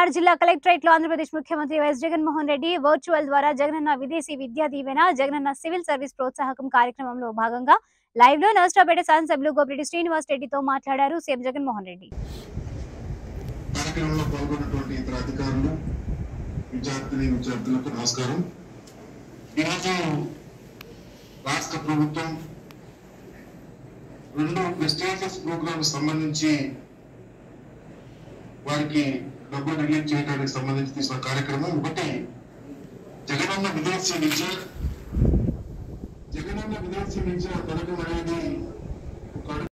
పల్నాడు జిల్లా కలెక్టరేట్ లో ఆంధ్రప్రదేశ్ ముఖ్యమంత్రి వైఎస్ జగన్మోహన్ రెడ్డి వర్చువల్ ద్వారా జగనన్న విదేశీ విద్యా దీవెన జగనన్న సివిల్ సర్వీస్ ప్రోత్సాహకం కార్యక్రమంలో భాగంగా లైవ్ లో నర్సరాపేట శాసనసభ్యులు గోపిరెడ్డి శ్రీనివాస్ రెడ్డితో మాట్లాడారు సీఎం జగన్మోహన్ రెడ్డి కార్యక్రమంలో పాల్గొన్నటువంటి ఇతర అధికారులు విద్యార్థిని విద్యార్థులకు నమస్కారం ఈరోజు రాష్ట్ర ప్రభుత్వం రెండు ప్రెస్టీజియస్ ప్రోగ్రామ్ సంబంధించి వారికి డబ్బులు రిలీజ్ చేయడానికి సంబంధించి తీసుకున్న కార్యక్రమం ఒకటి జగనన్న విదేశీ విద్య జగనన్న విదేశీ విద్య పథకం అనేది ఒక